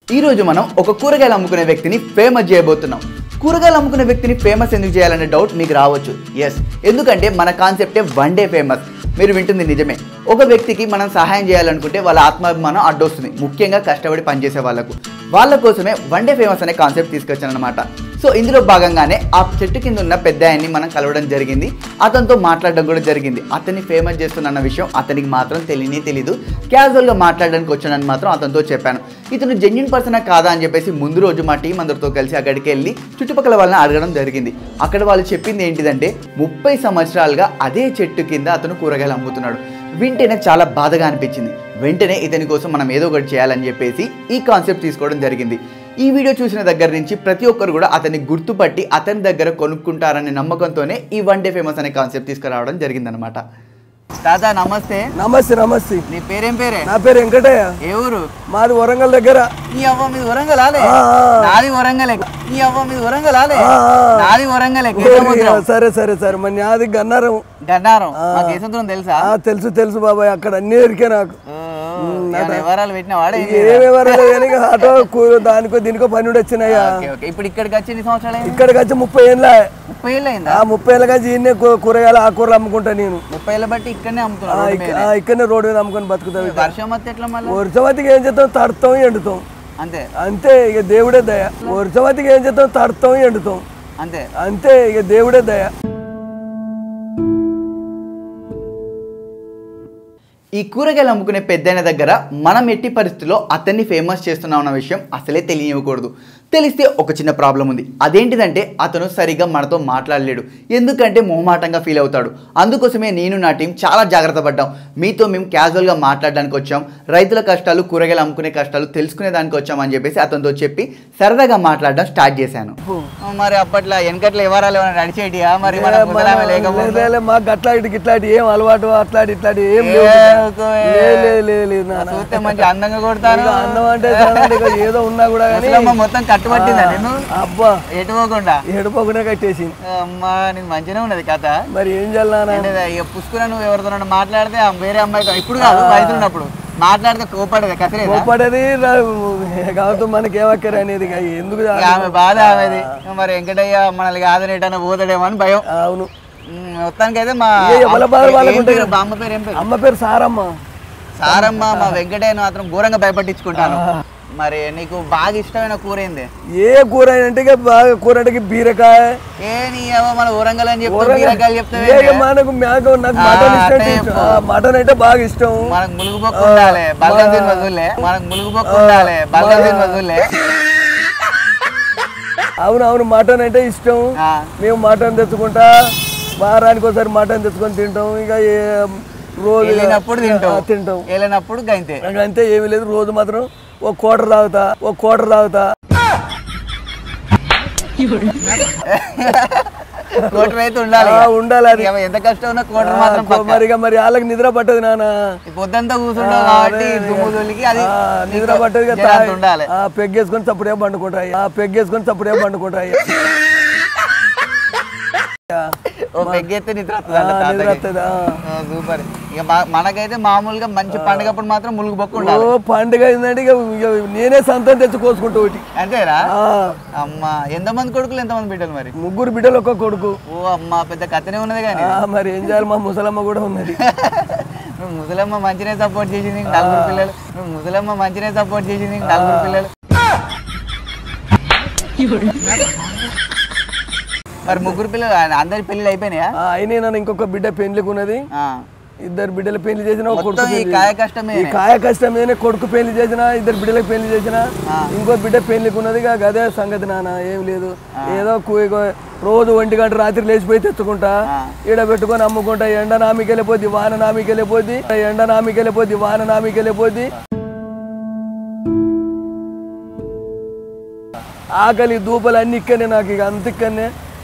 ఈ రోజు మనం ఒక కూరగాయలు అమ్ముకునే వ్యక్తిని ఫేమస్ చేయబోతున్నాం కూరగాయలు అమ్ముకునే వ్యక్తిని ఫేమస్ ఎందుకు చేయాలనే డౌట్ మీకు రావచ్చు ఎస్ ఎందుకంటే మన కాన్సెప్టే వన్ డే ఫేమస్ మీరు వింటుంది నిజమే ఒక వ్యక్తికి మనం సహాయం చేయాలనుకుంటే వాళ్ళ ఆత్మాభిమానం అడ్డొస్తుంది ముఖ్యంగా కష్టపడి పనిచేసే వాళ్ళకు వాళ్ళ కోసమే వన్ డే ఫేమస్ అనే కాన్సెప్ట్ తీసుకొచ్చాను అనమాట సో ఇందులో భాగంగానే ఆ చెట్టు కింద ఉన్న పెద్ద ఆయన్ని మనం కలవడం జరిగింది అతనితో మాట్లాడడం కూడా జరిగింది అతన్ని ఫేమస్ చేస్తున్న విషయం అతనికి మాత్రం తెలియనే తెలీదు క్యాజువల్గా మాట్లాడడానికి వచ్చానని మాత్రం అతనితో చెప్పాను ఇతను జెన్యున్ పర్సనా కాదా అని చెప్పేసి ముందు రోజు మా టీం అందరితో కలిసి అక్కడికి వెళ్ళి చుట్టుపక్కల వాళ్ళని అడగడం జరిగింది అక్కడ వాళ్ళు చెప్పింది ఏంటిదంటే ముప్పై సంవత్సరాలుగా అదే చెట్టు కింద అతను కూరగాయలు అమ్ముతున్నాడు వింటేనే చాలా బాధగా అనిపించింది వెంటనే ఇతని కోసం మనం ఏదో ఒకటి చేయాలని చెప్పేసి ఈ కాన్సెప్ట్ తీసుకోవడం జరిగింది ఈ వీడియో చూసిన దగ్గర నుంచి ప్రతి ఒక్కరు కూడా అతన్ని గుర్తుపట్టి అతని దగ్గర కొనుక్కుంటారనే నమ్మకంతోనే ఈ వన్ డే ఫేమస్ అనే కాన్సెప్ట్ తీసుకురావడం జరిగిందనమాట దాదా నమస్తే నమస్తే నమస్తే నీ పేరేం పేరే నా పేరు వెంకటయ్య ఏ ఊరు మాది వరంగల్ దగ్గర నీ అవ్వ మీద వరంగల్ ఆలే ఆ, ఆ. నాది వరంగలే నీ అవ్వ మీద వరంగల్ ఆలే ఆ, ఆ. నాది వరంగలే ఓరి, సరే సరే సరే మరి నాది గన్నారం గన్నారం మాకు ఏ సముద్రం తెలుసా ఆ, తెలుసు తెలుసు బాబాయ్ అక్కడ అన్ని ఎరికే నాకు ఓ, ఏమైనా వివరాలు పెట్టిన వాడే ఏమి వివరాలు కానీ ఇక ఆటో కూర దానికో దీనికో పని వచ్చినాయా ఓకే ఓకే ఇప్పుడు ఇక్కడికి వచ్చి ఎన్ని సంవత్సరాలు అయింది ఇక్కడికి వచ్చి ముప్పై ఏళ్ళ ముప్పై ఏళ్ళు అయిందా ఆ ముప్పై ఏళ్ళ వచ్చి ఈయనే కూ- కూరగాయలు ఆకుకూరలు అమ్ముకుంటా నేను ముప్పై ఏళ్ళ బట్టి ఇక్కడనే ఆ, అమ్ముతున్నాడు ఇక్క- ఆ, ఇక్కడనే రోడ్డు మీద అమ్ముకొని బతుకుతాం ఇక. వర్షం వస్తే ఎట్లా మళ్ళీ వర్షవతికి ఏం చేస్తాం తడతాం ఎండుతాం అంతే అంతే ఇక దేవుడే దయ వర్షవతికి ఏం చేస్తాం తడతాం ఎండుతాం అంతే అంతే ఇక దేవుడే దయ ఈ కూరగాయలు అమ్ముకునే పెద్దయిన దగ్గర మనం ఎట్టి పరిస్థితుల్లో అతన్ని ఫేమస్ చేస్తున్నాం అన్న విషయం అసలే తెలియకూడదు తెలిస్తే ఒక చిన్న ప్రాబ్లం ఉంది అదేంటిదంటే అతను సరిగా మనతో మాట్లాడలేడు ఎందుకంటే మొహమాటంగా ఫీల్ అవుతాడు అందుకోసమే నేను నా టీం చాలా జాగ్రత్త పడ్డాం మీతో మేము క్యాజువల్గా మాట్లాడడానికి వచ్చాం రైతుల కష్టాలు కూరగాయలు అమ్ముకునే కష్టాలు తెలుసుకునే దానికి వచ్చాం అని చెప్పేసి అతనితో చెప్పి సరదాగా మాట్లాడడం స్టార్ట్ చేశాను మరి అప్పట్లో వెనకట్లో ఎవరాలు ఏమైనా నడిచేటియా మరి మన ముసలామె లేకపోతే లే, లే, మాకు అట్లాంటి ఇట్లాంటి ఏం అలవాటు అట్లాంటి ఇట్లాంటి ఏం లేవు ఏ, బిడ్డ. ఊరుకో, లే, లే, లే, లే, నాన్న. చూస్తే మంచి అందంగా కొడతాను ఇక అన్నం అంటే చాలండి, ఇక ఏదో ఉన్నా కూడా కానీ ముసలమ్మ మొత్తం కట్టుబట్టిందా నేను అబ్బా ఎటు పోకుండా ఎడపకుండా కట్టేసింది అమ్మా నీకు మంచిగానే ఉన్నది కథ మరి ఏం చేయాలన్నా ఏంటిది, ఇక పుష్కర నువ్వు ఎవరితో మాట్లాడితే ఆ వేరే అమ్మాయితో ఇప్పుడు కాదు రైతులు ఉన్నప్పుడు మాట్లాడితే కోపడేది కసరేదా కోపడేది కాబట్టి మనకి ఏమక్కర అనేది ఇక ఎందుకు ఇక ఆమె బాధ ఆమెది మరి వెంకటయ్య మనల్ని కాదని ఎటన్నా పోతాడేమో అని భయం అవును ఉమ్, మొత్తానికి అయితే మా ఏ, ఎవరి బాధ వాళ్ళకు ఏం ఉంటాయి పేరు? బామ్మ పేరు ఏం పేరు అమ్మ పేరు సారమ్మ సారమ్మ మా వెంకటయ్యను మాత్రం ఘోరంగా భయపట్టించుకుంటాను మరి నీకు బాగా ఇష్టమైన కూర ఏంది ఏ కూర అంటే ఇక బాగా కూర అంటే ఇక బీరకాయ ఏ నీ ఏవో మన ఊరంగల్ అని చెప్తే ఊరగాయ- బీరకాయలు ఏ, చెప్తావే ఇక మనకు మేక నాకు మటన్ ఆ, ఇష్టం అట్టే ఇష్టం. చెప్పు. ఆ, మటన్ అంటే బాగా ఇష్టం మనకు ములుగు బొక్క ఉండాలి బల్గం తిని వదులే మనకు ములుగు బొక్క ఉండాలి బల్గం తిని వదులే అవును అవును మటన్ అంటే ఇష్టం ఆ, మేము మటన్ తెచ్చుకుంటా వారానికి ఒకసారి మటన్ తెచ్చుకొని తింటాం ఇక ఏ- రోజు వెళ్ళినప్పుడు ఆ, తింటావు తింటాం వెళ్ళినప్పుడు గంతే ఇక అంతే ఏమీ లేదు రోజు మాత్రం ఒక కోటర్ తాగుతా ఒక కోటర్ తాగుతా కోటర్ అయితే ఉండాలి ఆ, ఉండాలి అది ఇక ఎంత కష్టం ఉన్నా కోటర్ మాత్రం ఆ, మరి ఇక మరి వాళ్ళకి నిద్ర పట్టదు నాన్న ఈ పొద్దంతా కూర్చుంటావు కాబట్టి దుమ్ము తొలికి అది ఆ, నిద్ర నీకు పట్టదు ఇక జరంత తాగి- ఉండాలి ఆ, పెగ్గేసుకొని చప్పుడే పండుకుంటాయి ఆ పెగ్గేసుకొని చప్పుడే పండుకుంటాయి ఓ పెగ్గెత్తే నిద్ర వస్తుంది ఆ, అంట నిద్ర తాతకి. వస్తుంది ఆ. ఆ, సూపర్ ఇక మా- మనకైతే మామూలుగా మంచి పండుగప్పుడు మాత్రం ములుగు బొక్క ఓ ఉండాలి పండుగ అయిందంటే ఇక ఇక నేనే సంతం తెచ్చి కోసుకుంటా ఒకటి అంతేరా ఆ, అమ్మా ఎంతమంది కొడుకులు ఎంతమంది బిడ్డలు మరి ముగ్గురు బిడ్డలు ఒక్క కొడుకు ఓ అమ్మా పెద్ద కథనే ఉన్నది కానీ ఆ, మరి ఏం చేయాలి మా ముసలమ్మ కూడా ఉన్నది నువ్వు ముసలమ్మ మంచినే సపోర్ట్ చేసింది నీకు నలుగురు పిల్లలు నువ్వు ముసలమ్మ మంచినే సపోర్ట్ చేసింది నీకు నలుగురు పిల్లలు మరి ముగ్గురు పిల్లలు అందరి పెళ్ళిళ్ళు అయిపోయినాయా ఆ, అయినా నన్ను ఇంకొక బిడ్డ పెళ్లికి ఉన్నది ఆ. ఇద్దరు బిడ్డలు పెళ్లి చేసిన ఒక కొడుకు మొత్తం ఈ పెళ్లి కాయ కష్టమే ఈ కాయ కష్టమేనే కొడుకు పెళ్లి చేసిన ఇద్దరు బిడ్డలకు పెళ్లి చేసిన ఇంకో బిడ్డ పెళ్లికి ఉన్నది ఇక అదే సంగతి నాన్న ఏం లేదు ఏదో కు- ఇగో రోజు ఒంటి గంట రాత్రి లేచిపోయి తెచ్చుకుంటా ఈడ పెట్టుకొని అమ్ముకుంటా ఎండ నామికి వెళ్ళిపోద్ది వాన నామికి వెళ్ళిపోద్ది ఎండ నామికి వెళ్ళిపోద్ది వాన నామికి వెళ్ళిపోద్ది ఆకలి దూపలు అన్ని ఇక్కడనే నాకు ఇక అంత ఇక్కడనే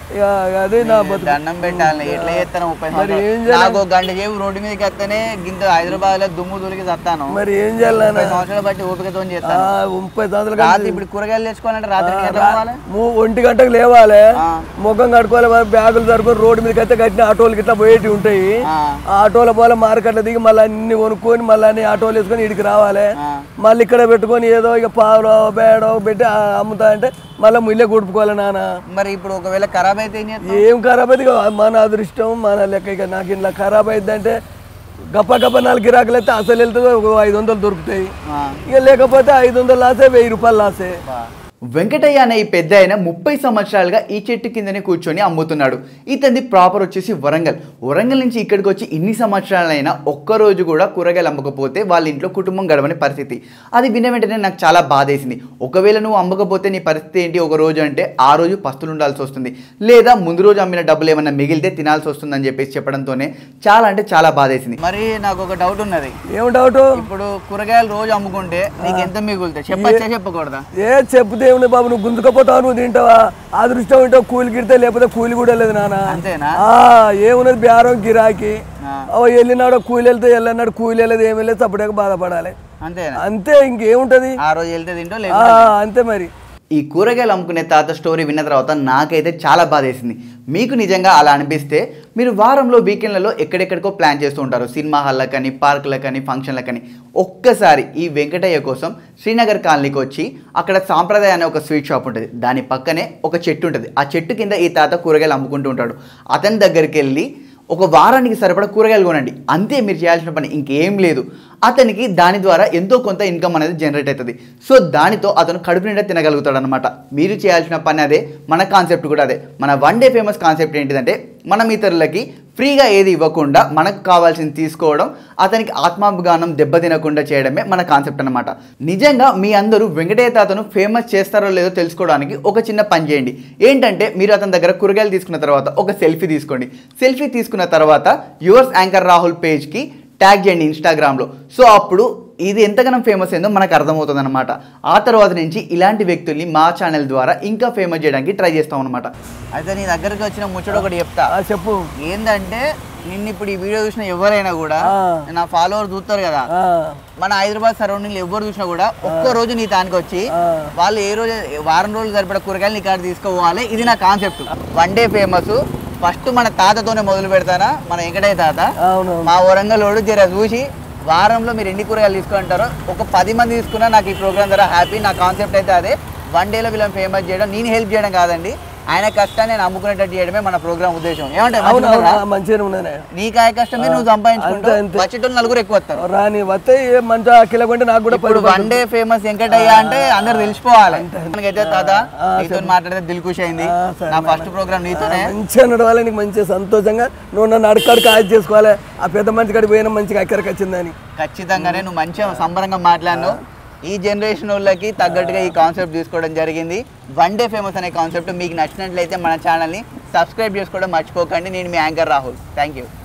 ఇక అది నా బతుకు దండం పెట్టాలి ఎట్లా చేస్తాను ముప్పై మరి ఏం సంవత్సరాలు నాకు ఒక గంట సేపు రోడ్డు మీదకి వస్తేనే గింత హైదరాబాద్ లో దుమ్ము దులికి చస్తాను మరి ఏం చేయాలి ముప్పై సంవత్సరాలు బట్టి ఓపికతో ఆ, చేస్తాను ముప్పై సంవత్సరాలు రాత్రి ఇప్పుడు కూరగాయలు తెచ్చుకోవాలంటే రాత్రి ఎట్లా పోవాలి మూ- ఒంటి గంటకు లేవాలి ఆ. ముఖం కట్టుకోవాలి మరి బ్యాగులు సరుకొని రోడ్డు మీదకి అయితే కట్టిన ఆటోలు గిట్లా పోయేటి ఉంటాయి ఆ, ఆ ఆటోల పోలే మార్కెట్లో దిగి మళ్ళీ అన్ని కొనుక్కొని మళ్ళీ అన్ని ఆటోలు వేసుకొని ఇడికి రావాలి ఆ. మళ్ళీ ఇక్కడ పెట్టుకొని ఏదో ఇక పావులో బేడో పెట్టి ఆ, అమ్ముతా అంటే మళ్ళీ ముల్లే కొడుపుకోవాలి నాన్న మరి ఇప్పుడు ఒకవేళ ఖరాబ్ అయితే ఏం చేస్తాం ఏం ఖరాబ్ అయితే ఇక మన అదృష్టం మన లెక్క ఇక నాకు ఇలా ఖరాబ్ అయిందంటే గప్ప గప్ప నాలుగు గిరాకులు అయితే అసలు వెళ్తుంది ఒక ఐదు వందలు దొరుకుతాయి ఆ, ఇక లేకపోతే ఐదు వందలు లాసే వెయ్యి రూపాయలు లాసే బా. వెంకటయ్య అనే ఈ పెద్ద ఆయన ముప్పై సంవత్సరాలుగా ఈ చెట్టు కిందనే కూర్చొని అమ్ముతున్నాడు ఇతనిది ప్రాపర్ వచ్చేసి వరంగల్ వరంగల్ నుంచి ఇక్కడికి వచ్చి ఇన్ని సంవత్సరాలైనా ఒక్కరోజు కూడా కూరగాయలు అమ్మకపోతే వాళ్ళ ఇంట్లో కుటుంబం గడవని పరిస్థితి అది విన్న వెంటనే నాకు చాలా బాధేసింది ఒకవేళ నువ్వు అమ్మకపోతే నీ పరిస్థితి ఏంటి ఒక రోజు అంటే ఆ రోజు పస్తులు ఉండాల్సి వస్తుంది లేదా ముందు రోజు అమ్మిన డబ్బులు ఏమన్నా మిగిలితే తినాల్సి వస్తుందని చెప్పేసి చెప్పడంతోనే చాలా అంటే చాలా బాధేసింది మరి నాకు ఒక డౌట్ ఉన్నది ఏం డౌట్ ఇప్పుడు కూరగాయలు రోజు అమ్ముకుంటే నీకు ఎంత మిగులుతాయి చెప్పచ్చా చెప్పకూడదా ఏ చెప్తే ఏముంది బాబు నువ్వు గుంజుకపోతావు నువ్వు తింటావా అదృష్టం ఉంటావు కూలి గిడితే లేకపోతే కూలి కూడా లేదు నాన్న అంతేనా ఆ, ఏమున్నది బేరం గిరాకీ ఆ. ఓ వెళ్ళినాడు కూలి వెళ్తే వెళ్ళన్నాడు కూలి వెళ్ళదు ఏమి వెళ్ళదు అప్పుడే బాధపడాలి అంతేనా అంతే ఇంకేముంటది ఆ రోజు వెళ్తే తింటో ఆ, లేదు అంతే మరి ఈ కూరగాయలు అమ్ముకునే తాత స్టోరీ విన్న తర్వాత నాకైతే చాలా బాధేసింది మీకు నిజంగా అలా అనిపిస్తే మీరు వారంలో వీకెండ్లలో ఎక్కడెక్కడికో ప్లాన్ చేస్తూ ఉంటారు సినిమా హాల్లకని పార్కులకని ఫంక్షన్లకని ఒక్కసారి ఈ వెంకటయ్య కోసం శ్రీనగర్ కాలనీకి వచ్చి అక్కడ సాంప్రదాయ అనే ఒక స్వీట్ షాప్ ఉంటుంది దాని పక్కనే ఒక చెట్టు ఉంటుంది ఆ చెట్టు కింద ఈ తాత కూరగాయలు అమ్ముకుంటూ ఉంటాడు అతని దగ్గరికి వెళ్ళి ఒక వారానికి సరిపడా కూరగాయలు కొనండి అంతే మీరు చేయాల్సిన పని ఇంకేం లేదు అతనికి దాని ద్వారా ఎంతో కొంత ఇన్కమ్ అనేది జనరేట్ అవుతుంది సో దానితో అతను కడుపు నిండా తినగలుగుతాడు అనమాట మీరు చేయాల్సిన పని అదే మన కాన్సెప్ట్ కూడా అదే మన వన్ డే ఫేమస్ కాన్సెప్ట్ ఏంటిదంటే మనం ఇతరులకి ఫ్రీగా ఏది ఇవ్వకుండా మనకు కావాల్సింది తీసుకోవడం అతనికి ఆత్మాభిగానం దెబ్బతినకుండా చేయడమే మన కాన్సెప్ట్ అనమాట నిజంగా మీ అందరూ వెంకటయ్య తాతను ఫేమస్ చేస్తారో లేదో తెలుసుకోవడానికి ఒక చిన్న పని చేయండి ఏంటంటే మీరు అతని దగ్గర కూరగాయలు తీసుకున్న తర్వాత ఒక సెల్ఫీ తీసుకోండి సెల్ఫీ తీసుకున్న తర్వాత యువర్స్ యాంకర్ రాహుల్ పేజ్కి ట్యాగ్ చేయండి ఇన్స్టాగ్రామ్లో సో అప్పుడు ఇది ఎంతగానో ఫేమస్ అయిందో మనకు అర్థమవుతుంది అనమాట ఆ తర్వాత నుంచి ఇలాంటి వ్యక్తుల్ని మా ఛానల్ ద్వారా ఇంకా ఫేమస్ చేయడానికి ట్రై చేస్తాం అనమాట అయితే నీ దగ్గరికి వచ్చిన ముచ్చట ఒకటి చెప్తా ఆ, చెప్పు ఏంటంటే నిన్ను ఇప్పుడు ఈ వీడియో చూసిన ఎవరైనా కూడా ఆ. నా ఫాలోవర్ చూస్తారు కదా ఆ, మన హైదరాబాద్ సరౌండింగ్ ఎవరు చూసినా కూడా ఒక్క రోజు నీ తానికి వచ్చి ఆ. వాళ్ళు ఏ రోజు వారం రోజులు సరిపడ కూరగాయలు నీ కాడ తీసుకోవాలి ఇది నా concept one day famous first మన తాతతోనే మొదలు పెడతానా మన వెంకటయ్య తాత అవును మా వరంగల్ జర చూసి వారంలో మీరు ఎన్ని కూరగాయలు తీసుకుంటారో ఒక పది మంది తీసుకున్నా నాకు ఈ ప్రోగ్రామ్ ద్వారా హ్యాపీ నా కాన్సెప్ట్ అయితే అదే వన్ డేలో వీళ్ళని ఫేమస్ చేయడం నేను హెల్ప్ చేయడం కాదండి ఆయన కష్టాన్ని నేను అమ్ముకునేటట్టు చేయడమే మన ప్రోగ్రామ్ ఉద్దేశం ఏమంటే అవును అవును ఆ, మంచిగానే ఉన్నదే నీ కాయ కష్టమే నువ్వు సంపాదించుకుంటావు అంతే, అంతే. వచ్చేటోళ్ళు నలుగురు ఎక్కువ వస్తారు రాని వస్తే ఏ మంచిగా కిలో కొంటే నాకు కూడా ఇప్పుడు వన్ డే ఫేమస్ వెంకటయ్య అంటే అందరు తెలిసిపోవాలి మనకైతే తాత నీతో మాట్లాడితే దిల్ ఖుషి అయింది ఆ, సరే, నా ఫస్ట్ ప్రోగ్రామ్ నీతోనే మంచిగా నడవాలి నీకు మంచిగా సంతోషంగా నువ్వు నన్ను అడకాడికి ఆజ్ చేసుకోవాలి ఆ పెద్ద మంచి కాడికి పోయినా మంచిగా అక్కడికి వచ్చిందని ఖచ్చితంగానే నువ్వు మంచిగా సంబరంగా మాట్లాడినావు ఈ జనరేషన్ వాళ్ళకి తగ్గట్టుగా ఈ కాన్సెప్ట్ తీసుకోవడం జరిగింది వన్ డే ఫేమస్ అనే కాన్సెప్ట్ మీకు నచ్చినట్లయితే మన ఛానల్ని సబ్స్క్రైబ్ చేసుకోవడం మర్చిపోకండి నేను మీ యాంకర్ రాహుల్ థ్యాంక్ యూ